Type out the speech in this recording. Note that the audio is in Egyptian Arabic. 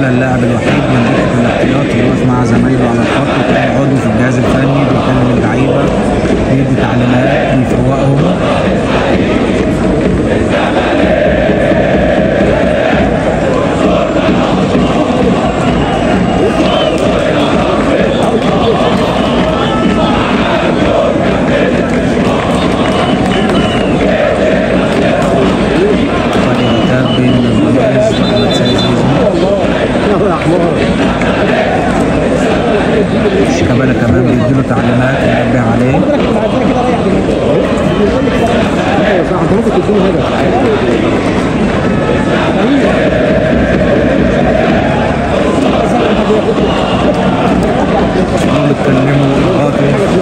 شيكابالا اللاعب الوحيد من دكه الاحتياطي واقف مع زمايله على الخط وكان عضو في الجهاز الفني بيكلم اللعيبه بيدي تعليمات بيفوقهم فادي عتاب بين المميز واحمد سيد زيزو شيكابالا كمان بيديله تعليمات ينبه عليه صح انت ممكن تديني هدف كانوا بيتكلموا ويضغطوا